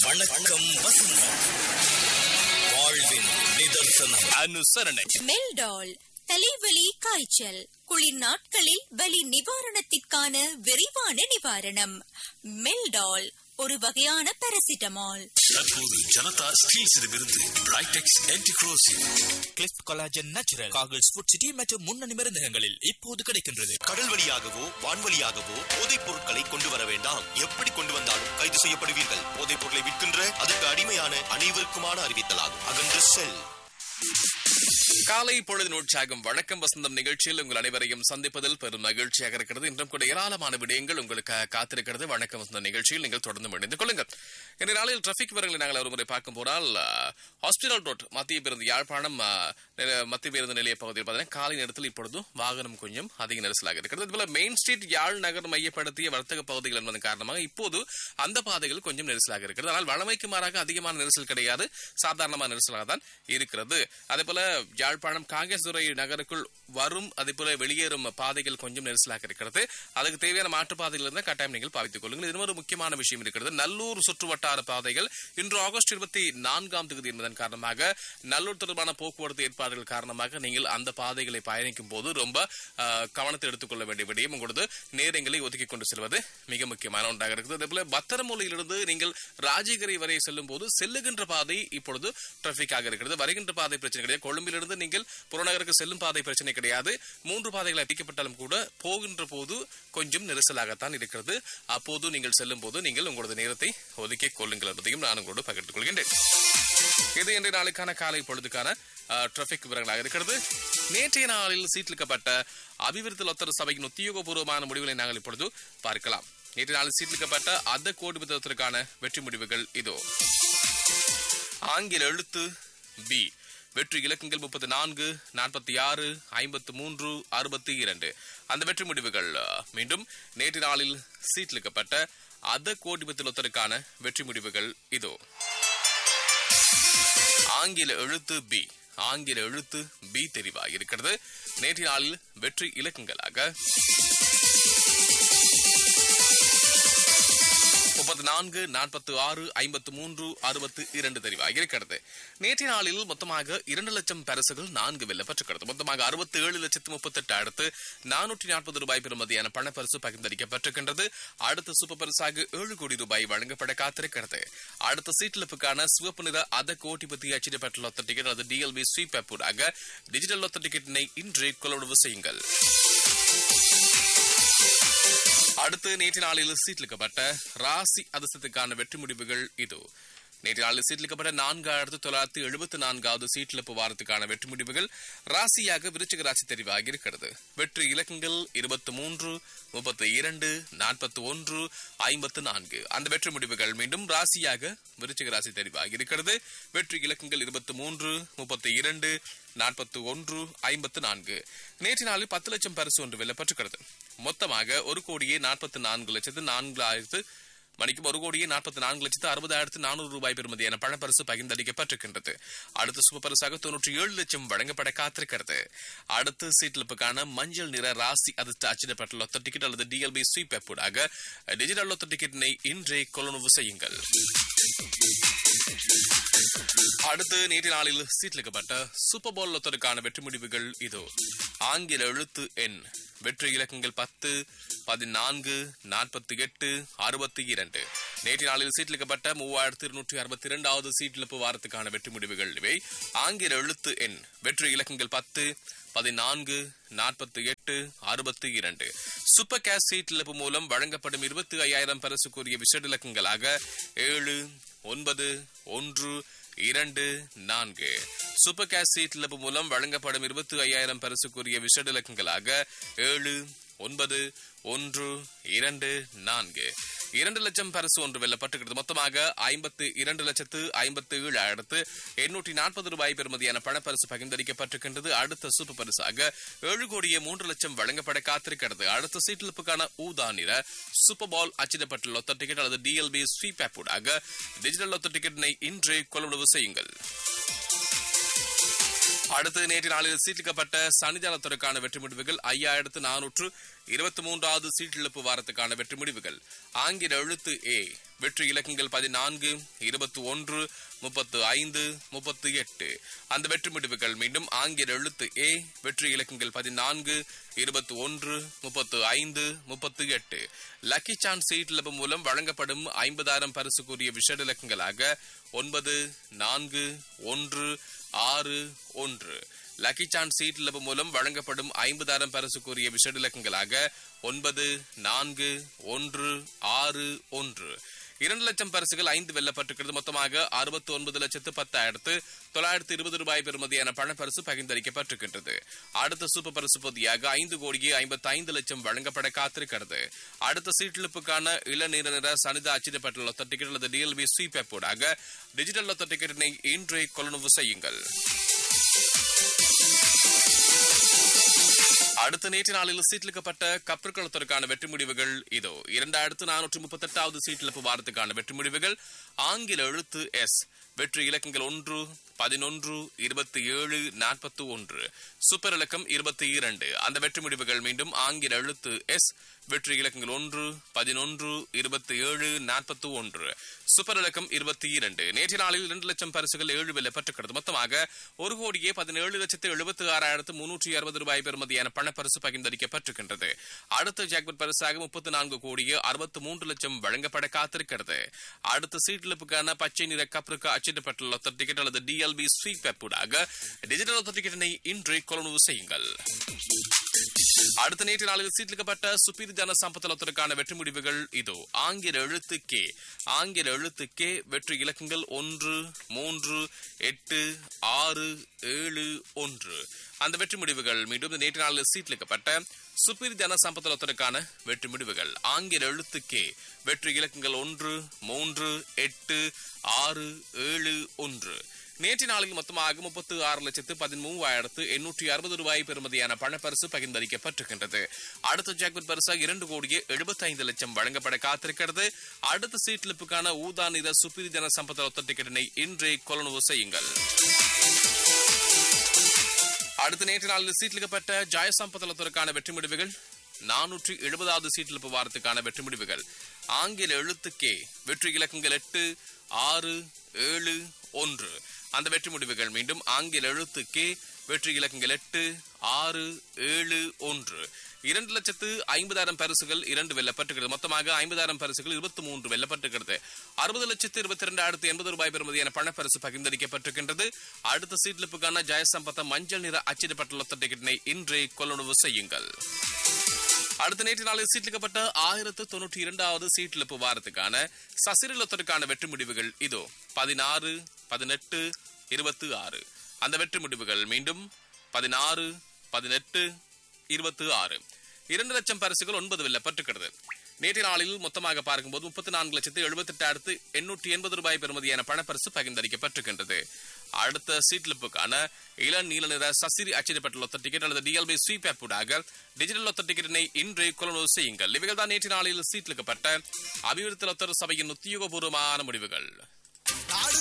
வணக்கம் வசந்தம் வாழ்வின் நிதர்சனம் அனுசரணை மெல்டால் தலைவலி காய்ச்சல் குளிர் நாட்களில் வலி நிவாரணத்திற்கான விரைவான நிவாரணம் மெல்டால் ஒரு வகையான பாராசிட்டமால் தற்போது ஜனதா ஸ்டீல்ஸிடமிருந்து பிரைடெக்ஸ் ஆன்டிக்ரோசிவ் கிளிஃப்ட் கொலாஜன் நேச்சுரல் காகிள்ஸ் ஃபுட் சிட்டி மற்றும் முன்னணி மருந்தகங்களில் இப்போது கிடைக்கின்றது கடல் வழியாகவோ வான்வழியாகவோ போதைப் பொருட்களை கொண்டு வர வேண்டாம் எப்படி கொண்டு வந்தாலும் கைது செய்யப்படுவீர்கள் போதைப் பொருளை விற்கின்ற அதற்கு அடிமையான அனைவருக்குமான அறிவித்தலாகும் அகன்று செல் காலை பொழுது உற்சாகம் வணக்கம் வசந்தம் நிகழ்ச்சியில் உங்கள் அனைவரையும் சந்திப்பதில் பெரும் மகிழ்ச்சியாக இருக்கிறது இன்றும் கூட ஏராளமான விடயங்கள் உங்களுக்கு காத்திருக்கிறது வணக்கம் வசந்தம் நிகழ்ச்சியில் நீங்கள் தொடர்ந்து இணைந்து கொள்ளுங்கள் இந்த நாளில் டிராபிக் விவரங்களை நாங்கள் ஒருமுறை பார்க்கும் போனால் ஹாஸ்பிட்டல் ரோட் மத்திய பேருந்து யாழ்ப்பாணம் ஆ, நில- மத்திய பேருந்து நிலைய பகுதியில் பார்த்தீங்கன்னா காலை நேரத்தில் இப்பொழுது வாகனம் கொஞ்சம் அதிக நெரிசலாக இருக்கிறது அதுபோல மெயின் ஸ்ட்ரீட் யாழ் நகர் மையப்படுத்திய வர்த்தக பகுதிகள் என்பதன் காரணமாக இப்போது அந்த பாதைகள் கொஞ்சம் நெரிசலாக இருக்கிறது ஆனால் வழமைக்கு மாறாக அதிகமான நெரிசல் கிடையாது சாதாரணமான நெரிசலாக தான் இருக்கிறது அதே போல யாழ்ப்பாணம் காங்கேசுரை நகருக்குள் வரும் அதே போல வெளியேறும் பாதைகள் கொஞ்சம் நெரிசலாக இருக்கிறது அதுக்கு தேவையான மாற்றுப்பாதைகள் இருந்தால் கட்டாயம் நீங்கள் பாவித்துக் கொள்ளுங்கள் இது ஒரு முக்கியமான விஷயம் இருக்கிறது நல்லூர் சுற்றுவட்டார பாதைகள் இன்று ஆகஸ்ட் இருபத்தி நான்காம் தேதி என்பதன் காரணமாக நல்லூர் தொடர்பான போக்குவரத்து ஏற்பாடுகள் காரணமாக நீங்கள் அந்த பாதைகளை பயணிக்கும் போது ரொம்ப ஆஹ், கவனத்தை எடுத்துக்கொள்ள வேண்டிய விடயம் உங்களது நேரங்களை ஒதுக்கி கொண்டு செல்வது மிக முக்கியமான ஒன்றாக இருக்குது அதே போல பத்திரமூலையிலிருந்து நீங்கள் ராஜகிரி வரை செல்லும் போது செல்லுகின்ற பாதை இப்பொழுது டிராபிக்காக இருக்கிறது வருகின்ற பாதை பிரச்சனை கிடையாது கொழும்பிலிருந்து நீங்கள் புறநகருக்கு செல்லும் பாதை பிரச்சனை கிடையாது மூன்று பாதைகள் அறிவிக்கப்பட்டாலும் கூட போகின்ற போது கொஞ்சம் நெரிசலாகத்தான் இருக்கிறது அப்போது நீங்கள் செல்லும் போது நீங்கள் உங்களது நேரத்தை ஒதுக்கிக் கொள்ளுங்கள் என்பதையும் நான் உங்களோடு பகிர்ந்து கொள்கின்றேன் இது இன்றைய நாளுக்கான காலை பொழுதுக்கான டிராபிக் விவரங்களாக இருக்கிறது நேற்றைய நாளில் சீட்டிலிக்கப்பட்ட அபிவிருத்தி லொத்தர் சபையின் உத்தியோகபூர்வமான முடிவுகளை நாங்கள் இப்பொழுது பார்க்கலாம் நேற்றைய நாளில் சீட்டிலிக்கப்பட்ட அத கோடி புத்தகத்திற்கான வெற்றி முடிவுகள் இதோ ஆங்கில எழுத்து பி வெற்றி இலக்கங்கள் முப்பத்தி நான்கு நாற்பத்தி ஆறு ஐம்பத்து மூன்று அறுபத்தி இரண்டு அந்த வெற்றி முடிவுகள் அஹ், மீண்டும் நேற்று நாளில் சீட்டிலிக்கப்பட்ட அத கோடிபத்திலொத்தருக்கான வெற்றி முடிவுகள் இதோ ஆங்கில எழுத்து பி ஆங்கில எழுத்து பி தெரிவாக இருக்கிறது நேற்று நாளில் வெற்றி இலக்கங்களாக முப்பத்தி நான்கு நாற்பத்தி ஆறு ஐம்பத்து மூன்று அறுபத்து இரண்டு தெரிவாக இருக்கிறது நேற்றைய நாளில் மொத்தமாக இரண்டு லட்சம் பரிசுகள் நான்கு வெல்லப்பட்டிருக்கிறது மொத்தமாக அறுபத்தி ஏழு லட்சத்து முப்பத்தெட்டு அடுத்து நானூற்றி நாற்பது ரூபாய் பெறுமதியான பணப்பரிசு பகிர்ந்தளிக்கப்பட்டிருக்கின்றது அடுத்த சூப்பர் பரிசாக ஏழு கோடி ரூபாய் வழங்கப்பட காத்திருக்கிறது அடுத்த சீட்டிழப்புக்கான சிவப்பு நிற அத கோட்டி பத்தி அச்சிடப்பட்ட லொத்த டிக்கெட் அல்லது டிஎல்பி ஸ்வீப் ஊடாக டிஜிட்டல் லொத்த டிக்கெட்டினை இன்றே கொள்ளளவு செய்யுங்கள் அடுத்து நேற்று நாளில் சீட்டிலிக்கப்பட்ட ராசி அதிர்ஷ்டத்துக்கான வெற்றி முடிவுகள் இது நேற்று நாளில் சீட்டிலிக்கப்பட்ட நான்காயிரத்து தொள்ளாயிரத்து எழுபத்தி நான்காவது சீட்டிழப்பு வாரத்துக்கான வெற்றி முடிவுகள் ராசியாக விருச்சிக ராசி தெரிவாகி இருக்கிறது வெற்றி இலக்கங்கள் இருபத்தி மூன்று முப்பத்தி இரண்டு நாற்பத்தி ஒன்று ஐம்பத்து நான்கு அந்த வெற்றி முடிவுகள் மீண்டும் ராசியாக விருச்சிக ராசி தெரிவாகி இருக்கிறது வெற்றி இலக்கங்கள் இருபத்தி மூன்று முப்பத்தி இரண்டு நாற்பத்தி ஒன்று ஐம்பத்து நான்கு நேற்று நாளில் பத்து லட்சம் பரிசு ஒன்று வெல்லப்பட்டிருக்கிறது மொத்தமாக ஒரு கோடியே நாற்பத்தி நான்கு லட்சத்து நான்காயிரத்து மணிக்கு ஒரு கோடியே நாற்பத்தி நான்கு லட்சத்து அறுபதாயிரத்து நானூறு ரூபாய் பெறுமதியான பணப்பரிசு பகிர்ந்தளிக்கப்பட்டிருக்கின்றது அடுத்த சூப்பர் பரிசாக தொன்னூற்றி ஏழு லட்சம் வழங்கப்பட காத்திருக்கிறது அடுத்த சீட்டிலுப்புக்கான மஞ்சள் நிற ராசி அதிர்ஷ்ட அச்சிடப்பட்ட லொத்த டிக்கெட் அல்லது டிஎல்பி ஸ்வீப் ஊடாக டிஜிட்டல் லொத்த டிக்கெட்டினை இன்றே கொள்ளுணவு செய்யுங்கள் அடுத்து நேற்று நாளில் சீட்டிலிக்கப்பட்ட சூப்பர் போல் லொத்தருக்கான வெற்றி முடிவுகள் இதோ ஆங்கில எழுத்து எண் வெற்றி இலக்கங்கள் பத்து பதினான்கு நாற்பத்தி எட்டு அறுபத்தி இரண்டு நேற்று நாளில் சீட்டிலிக்கப்பட்ட மூவாயிரத்து இருநூற்றி அறுபத்தி இரண்டாவது சீட்டிழப்பு வாரத்துக்கான வெற்றி முடிவுகள் இவை ஆங்கில எழுத்து எண் வெற்றி இலக்கங்கள் பத்து பதினான்கு நாற்பத்தி எட்டு அறுபத்தி இரண்டு சூப்பர் கேஷ் சீட்டிழப்பு மூலம் வழங்கப்படும் இருபத்தி ஐயாயிரம் பரிசுக்குரிய விசேட இலக்கங்களாக ஏழு ஒன்பது ஒன்று இரண்டு நான்கு சூப்பர் கேஷ் சீட் இழப்பு மூலம் வழங்கப்படும் இருபத்தி ஐயாயிரம் பரிசுக்குரிய விஷட இலக்கங்களாக ஏழு ஒன்பது ஒன்று இரண்டு நான்கு இரண்டு லட்சம் பரிசு ஒன்று வெல்லப்பட்டிருக்கிறது மொத்தமாக ஐம்பத்து இரண்டு லட்சத்து ஐம்பத்து ஏழாயிரத்து எண்ணூற்றி நாற்பது ரூபாய் பெறுமதியான பணப்பரிசு பகிர்ந்தளிக்கப்பட்டிருக்கின்றது அடுத்த சூப்பர் பரிசாக ஏழு கோடியே மூன்று லட்சம் வழங்கப்பட காத்திருக்கிறது அடுத்த சீட்டிழப்புக்கான ஊதா நிற சூப்பர் பால் அச்சிடப்பட்ட லொத்த டிக்கெட் அல்லது டிஎல்பி ஸ்வீப் ஊடாக டிஜிட்டல் லொத்த டிக்கெட்டினை இன்றே கொள்வனவு செய்யுங்கள் அடுத்து நேற்று நாளில் சீட்டிக்கப்பட்ட சனிதானத்திற்கான வெற்றி முடிவுகள் ஐயாயிரத்து நானூற்று இருபத்தி மூன்றாவது சீட்டிழப்பு வாரத்துக்கான வெற்றி முடிவுகள் ஆங்கில எழுத்து ஏ வெற்றி இலக்கங்கள் பதினான்கு இருபத்தி ஒன்று முப்பத்து ஐந்து முப்பத்து எட்டு அந்த வெற்றி முடிவுகள் மீண்டும் ஆங்கில எழுத்து ஏ வெற்றி இலக்கங்கள் பதினான்கு இருபத்தி ஒன்று முப்பத்து ஐந்து முப்பத்து எட்டு லக்கி சான்ஸ் சீட்டிழப்பு மூலம் வழங்கப்படும் ஐம்பதாயிரம் பரிசுக்குரிய விஷட இலக்கங்களாக ஒன்பது நான்கு ஒன்று ஆறு ஒன்று லக்கி சான்ஸ் சீட்டிழப்பு மூலம் வழங்கப்படும் ஐம்பதாயிரம் பரிசுக்குரிய விஷட இலக்கங்களாக ஒன்பது நான்கு ஒன்று ஆறு ஒன்று இரண்டு லட்சம் பரிசுகள் ஐந்து வெல்லப்பட்டிருக்கிறது மொத்தமாக அறுபத்தி ஒன்பது லட்சத்து பத்தாயிரத்து தொள்ளாயிரத்து இருபது ரூபாய் பெறுமதியான பணப்பரிசு பகிர்ந்தளிக்கப்பட்டிருக்கின்றது அடுத்த சூப்பர் பரிசு பொதியாக ஐந்து கோடியே ஐம்பத்தி ஐந்து லட்சம் வழங்கப்பட காத்திருக்கிறது அடுத்த சீட்டிழப்புக்கான இளநீர நிற சனித அச்சிடப்பட்ட லொத்த டிக்கெட் அல்லது டிஎல்பி ஸ்வீப் ஊடாக டிஜிட்டல் லொத்த டிக்கெட்டினை இன்றே கொள்ளுணவு செய்யுங்கள் அடுத்த நேற்று நாளில் சீட்டிலிக்கப்பட்ட கப்பற்களத்திற்கான வெற்றி முடிவுகள் இதோ இரண்டாயிரத்து நானூற்று முப்பத்தி எட்டாவது சீட்டிழப்பு வாரத்துக்கான வெற்றி முடிவுகள் ஆங்கில எழுத்து எஸ் வெற்றி இலக்கங்கள் ஒன்று பதினொன்று இருபத்தி ஏழு நாற்பத்தி ஒன்று சூப்பர் இலக்கம் இருபத்தி இரண்டு அந்த வெற்றி முடிவுகள் மீண்டும் ஆங்கில எழுத்து எஸ் வெற்றி இலக்கங்கள் ஒன்று பதினொன்று இருபத்தி ஏழு நாற்பத்தி ஒன்று சூப்பர் இலக்கம் இருபத்தி இரண்டு நேற்று நாளில் இரண்டு லட்சம் பரிசுகள் ஏழு வெல்ல பெற்றுக்கிறது மொத்தமாக ஒரு கோடியே பதினேழு லட்சத்து எழுபத்தி ஆறாயிரத்து முன்னூற்றி அறுபது ரூபாய் பெறுமதியான பணப்பரிசு பகிர்ந்தளிக்கப்பட்டிருக்கின்றது அடுத்த ஜாக்பட் பரிசாக முப்பத்தி நான்கு கோடியே அறுபத்தி மூன்று லட்சம் வழங்கப்பட காத்திருக்கிறது அடுத்த சீட்டிழப்புக்கான பச்சை நிற கப்பருக்கு அச்சிடப்பட்டுள்ள லொத்த டிக்கெட் அல்லது டிஎல்பி ஸ்வீப் வெப்பூடாக டிஜிட்டல் லொத்த டிக்கெட்டினை இன்றே கொள்ளுணவு செய்யுங்கள் அடுத்த நேற்று நாளில் சீட்டிலிக்கப்பட்ட சுப்பீர் ஜன சம்பத்தலத்திற்கான வெற்றி முடிவுகள் இதோ ஆங்கில எழுத்து கே ஆங்கில எழுத்து கே வெற்றி இலக்கங்கள் ஒன்று மூன்று எட்டு ஆறு ஏழு ஒன்று அந்த வெற்றி முடிவுகள் மீண்டும் நேற்று நாளில் சீட்டிலிக்கப்பட்ட சுப்பீர் ஜன சம்பத்தலத்திற்கான வெற்றி முடிவுகள் ஆங்கில எழுத்து கே வெற்றி இலக்கங்கள் ஒன்று மூன்று எட்டு ஆறு ஏழு ஒன்று நேற்று நாளில் மொத்தமாக முப்பத்து ஆறு லட்சத்து பதிமூவாயிரத்து எண்ணூற்றி அறுபது ரூபாய் பெறுமதியான பணப்பரிசு பகிர்ந்தளிக்கப்பட்டிருக்கின்றது அடுத்த ஜாக்பட் பரிசாக இரண்டு கோடியே எழுபத்தி ஐந்து லட்சம் வழங்கப்பட காத்திருக்கிறது அடுத்த சீட்லிப்புக்கான ஊதா நிற சுப்பிரி ஜன சம்பத ஒத்த டிக்கெட்டினை இன்றே கொள்ளுணவு செய்யுங்கள் அடுத்த நேற்று நாளில் சீட்லிக்கப்பட்ட ஜாயசம்பதலத்திற்கான வெற்றி முடிவுகள் நானூற்றி எழுபதாவது சீட்டில் வாரத்துக்கான வெற்றி முடிவுகள் ஆங்கில எழுத்து கே வெற்றி இலக்கங்கள் எட்டு ஆறு ஏழு ஒன்று அந்த வெற்றி முடிவுகள் மீண்டும் ஆங்கில எழுத்து கே வெற்றி இலக்கங்கள் எட்டு ஆறு ஏழு ஒன்று இரண்டு லட்சத்து ஐம்பதாயிரம் பரிசுகள் இரண்டு வெல்லப்பட்டிருக்கிறது மொத்தமாக ஐம்பதாயிரம் பரிசுகள் இருபத்தி மூன்று வெல்லப்பட்டிருக்கிறது அறுபது லட்சத்து இருபத்தி ரெண்டாயிரத்து எண்பது ரூபாய் பெறுமதியான பணப்பரிசு பகிர்ந்தளிக்கப்பட்டிருக்கின்றது அடுத்த சீட்லிப்புக்கான ஜெயசம்பத்த மஞ்சள் நிற அச்சிடப்பட்டுள்ள டிக்கெட்டினை இன்றே கொள்ளுணவு செய்யுங்கள் அடுத்த நேற்று நாளில் சீட்டிலிக்கப்பட்ட ஆயிரத்து தொன்னூற்றி இரண்டாவது சீட்டிழப்பு வாரத்துக்கான சசிரலத்திற்கான வெற்றி முடிவுகள் இதோ பதினாறு பதினெட்டு இருபத்தி ஆறு அந்த வெற்றி முடிவுகள் மீண்டும் பதினாறு பதினெட்டு இருபத்தி ஆறு இரண்டு லட்சம் பரிசுகள் ஒன்பது வெல்லப்பட்டிருக்கிறது நேற்று நாளில் மொத்தமாக பார்க்கும்போது முப்பத்தி நான்கு லட்சத்து எழுபத்தி எட்டாயிரத்து எண்ணூற்றி எண்பது ரூபாய் பெறுமதியான பணப்பரிசு பகிர்ந்தளிக்கப்பட்டிருக்கின்றது அடுத்த சீட்லிப்புக்கான இளம் நீல நிற சசிரி அச்சிடப்பட்ட லொத்த டிக்கெட் அல்லது டிஎல்பி ஸ்வீப் ஆப்பூடாக டிஜிட்டல் லொத்த டிக்கெட்டினை இன்றே கொள்ளுணர்வு செய்யுங்கள் இவைகள் தான் நேற்று நாளில் சீட்லிக்கப்பட்ட அபிவிருத்தி லொத்தர் சபையின் உத்தியோகபூர்வமான முடிவுகள்